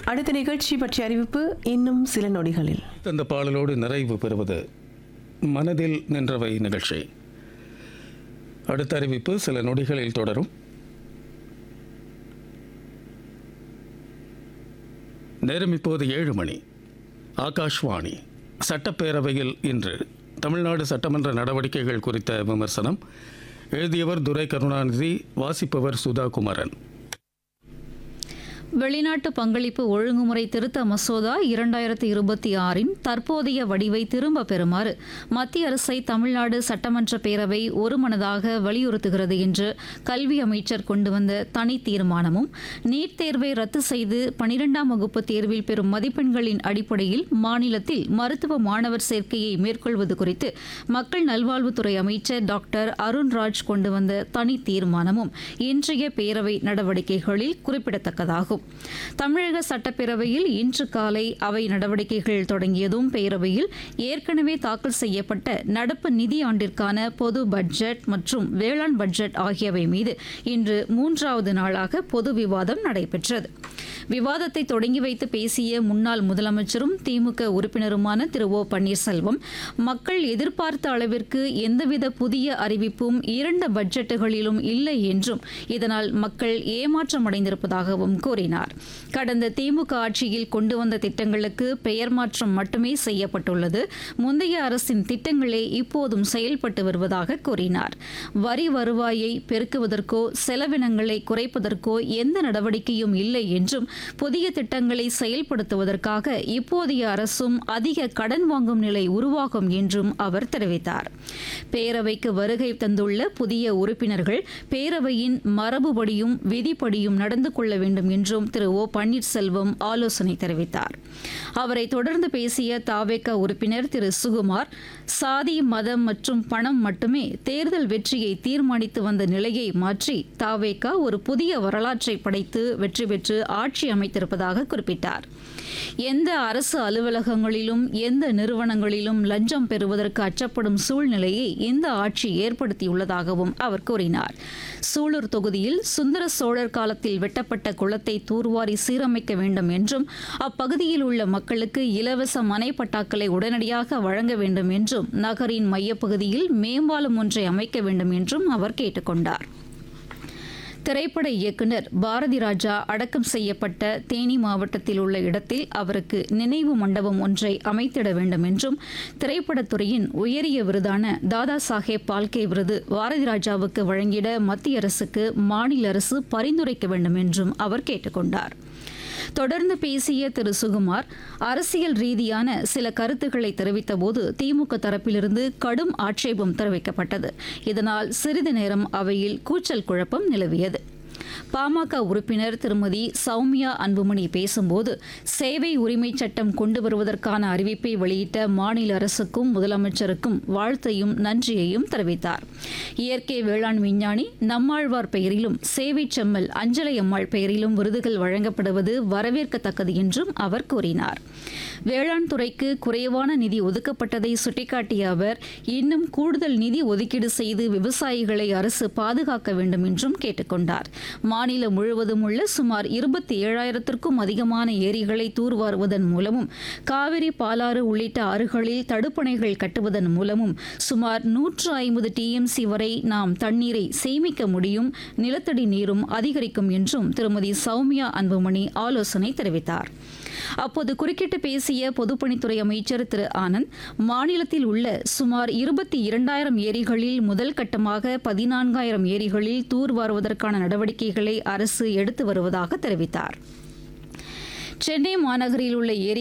அடுத்த நிகழ்ச்சி பற்றிய அறிவிப்பு இன்னும் சில நொடிகளில் இந்த பாடலோடு நிறைவு பெறுவது மனதில் நின்றவை நிகழ்ச்சி அடுத்த அறிவிப்பு சில நொடிகளில் தொடரும் நேரம் இப்போது ஏழு மணி ஆகாஷ்வாணி சட்டப்பேரவையில் இன்று தமிழ்நாடு சட்டமன்ற நடவடிக்கைகள் குறித்த விமர்சனம் எழுதியவர் துரை கருணாநிதி வாசிப்பவர் சுதா குமரன் வெளிநாட்டு பங்களிப்பு ஒழுங்குமுறை திருத்த மசோதா இரண்டாயிரத்தி இருபத்தி ஆறின் தற்போதைய வடிவை திரும்ப பெறுமாறு மத்திய அரசை தமிழ்நாடு சட்டமன்ற பேரவை ஒருமனதாக வலியுறுத்துகிறது என்று கல்வி அமைச்சர் கொண்டு வந்த தனி தீர்மானமும் நீட் தேர்வை ரத்து செய்து பனிரெண்டாம் வகுப்பு தேர்வில் பெறும் மதிப்பெண்களின் அடிப்படையில் மாநிலத்தில் மருத்துவ மாணவர் சேர்க்கையை மேற்கொள்வது குறித்து மக்கள் நல்வாழ்வுத்துறை அமைச்சர் டாக்டர் அருண்ராஜ் கொண்டு வந்த தனி தீர்மானமும் இன்றைய பேரவை நடவடிக்கைகளில் குறிப்பிடத்தக்கதாகும் தமிழக சட்டப்பேரவையில் இன்று காலை அவை நடவடிக்கைகள் தொடங்கியதும் பேரவையில் ஏற்கனவே தாக்கல் செய்யப்பட்ட நடப்பு நிதியாண்டிற்கான பொது பட்ஜெட் மற்றும் வேளாண் பட்ஜெட் ஆகியவை மீது இன்று மூன்றாவது நாளாக பொது விவாதம் நடைபெற்றது விவாதத்தை தொடங்கி வைத்து பேசிய முன்னாள் முதலமைச்சரும் திமுக உறுப்பினருமான திரு ஓ பன்னீர்செல்வம் மக்கள் எதிர்பார்த்த அளவிற்கு எந்தவித புதிய அறிவிப்பும் இரண்டு பட்ஜெட்டுகளிலும் இல்லை என்றும் இதனால் மக்கள் ஏமாற்றமடைந்திருப்பதாகவும் கூறினார் கடந்த திமுக ஆட்சியில் கொண்டு வந்த திட்டங்களுக்கு பெயர் மாற்றம் மட்டுமே செய்யப்பட்டுள்ளது முந்தைய அரசின் திட்டங்களே இப்போதும் செயல்பட்டு வருவதாக கூறினார் வரி வருவாயை பெருக்குவதற்கோ செலவினங்களை குறைப்பதற்கோ எந்த நடவடிக்கையும் இல்லை என்றும் புதிய திட்டங்களை செயல்படுத்துவதற்காக இப்போதைய அரசும் அதிக கடன் வாங்கும் நிலை உருவாகும் என்றும் அவர் தெரிவித்தார் பேரவைக்கு வருகை தந்துள்ள புதிய உறுப்பினர்கள் பேரவையின் மரபுபடியும் விதிப்படியும் நடந்து கொள்ள வேண்டும் என்றும் திரு ஓ பன்னீர்செல்வம் ஆலோசனை தெரிவித்தார் அவரை தொடர்ந்து பேசிய தாவேக உறுப்பினர் திரு சுகுமார் சாதி மதம் மற்றும் பணம் மட்டுமே தேர்தல் வெற்றியை தீர்மானித்து வந்த நிலையை மாற்றி தாவேகா ஒரு புதிய வரலாற்றை படைத்து வெற்றி பெற்று ஆட்சி அமைத்திருப்பதாக குறிப்பிட்டார் எந்த அரசு அலுவலகங்களிலும் எந்த நிறுவனங்களிலும் லஞ்சம் பெறுவதற்கு அச்சப்படும் சூழ்நிலையை இந்த ஆட்சி ஏற்படுத்தியுள்ளதாகவும் அவர் கூறினார் சூலூர் தொகுதியில் சுந்தர சோழர் காலத்தில் வெட்டப்பட்ட குளத்தை தூர்வாரி சீரமைக்க வேண்டும் என்றும் அப்பகுதியில் உள்ள மக்களுக்கு இலவச மனை பட்டாக்களை உடனடியாக வழங்க வேண்டும் என்றும் நகரின் மையப்பகுதியில் மேம்பாலம் ஒன்றை அமைக்க வேண்டும் என்றும் அவர் கேட்டுக்கொண்டார் திரைப்பட இயக்குனர் பாரதி ராஜா அடக்கம் செய்யப்பட்ட தேனி மாவட்டத்தில் உள்ள இடத்தில் அவருக்கு நினைவு மண்டபம் ஒன்றை அமைத்திட வேண்டும் என்றும் திரைப்படத்துறையின் உயரிய விருதான தாதா சாஹேப் பால்கே விருது பாரதி ராஜாவுக்கு வழங்கிட மத்திய அரசுக்கு மாநில அரசு பரிந்துரைக்க வேண்டும் என்றும் அவர் கேட்டுக்கொண்டார் தொடர்ந்து பேசிய திரு சுகுமார் அரசியல் ரீதியான சில கருத்துக்களை தெரிவித்தபோது திமுக தரப்பிலிருந்து கடும் ஆட்சேபம் தெரிவிக்கப்பட்டது இதனால் சிறிது நேரம் அவையில் கூச்சல் குழப்பம் நிலவியது பாமக உறுப்பினர் திருமதி சௌமியா அன்புமணி பேசும்போது சேவை உரிமை சட்டம் கொண்டு வருவதற்கான அறிவிப்பை வெளியிட்ட மாநில அரசுக்கும் முதலமைச்சருக்கும் வாழ்த்தையும் நன்றியையும் தெரிவித்தார் இயற்கை வேளாண் விஞ்ஞானி நம்மாழ்வார் பெயரிலும் சேவை செம்மல் அஞ்சலை அம்மாள் பெயரிலும் விருதுகள் வழங்கப்படுவது வரவேற்கத்தக்கது என்றும் அவர் கூறினார் வேளாண் துறைக்கு குறைவான நிதி ஒதுக்கப்பட்டதை சுட்டிக்காட்டிய அவர் இன்னும் கூடுதல் நிதி ஒதுக்கீடு செய்து விவசாயிகளை அரசு பாதுகாக்க வேண்டும் என்றும் கேட்டுக்கொண்டார் மாநிலம் முழுவதும் உள்ள சுமார் இருபத்தி ஏழாயிரத்திற்கும் அதிகமான ஏரிகளை தூர்வாருவதன் மூலமும் காவிரி பாலாறு உள்ளிட்ட ஆறுகளில் தடுப்பணைகள் கட்டுவதன் மூலமும் சுமார் நூற்று ஐம்பது டிஎம்சி வரை நாம் தண்ணீரை சேமிக்க முடியும் நிலத்தடி நீரும் அதிகரிக்கும் என்றும் திருமதி சௌமியா அன்புமணி ஆலோசனை தெரிவித்தார் அப்போது குறுக்கிட்டு பேசிய பொதுப்பணித்துறை அமைச்சர் திரு ஆனந்த் மாநிலத்தில் உள்ள சுமார் இருபத்தி இரண்டாயிரம் ஏரிகளில் முதல் கட்டமாக பதினான்காயிரம் ஏரிகளில் தூர்வாருவதற்கான நடவடிக்கைகளை அரசு எடுத்து வருவதாக தெரிவித்தார் சென்னை மாநகரில் உள்ள ஏரி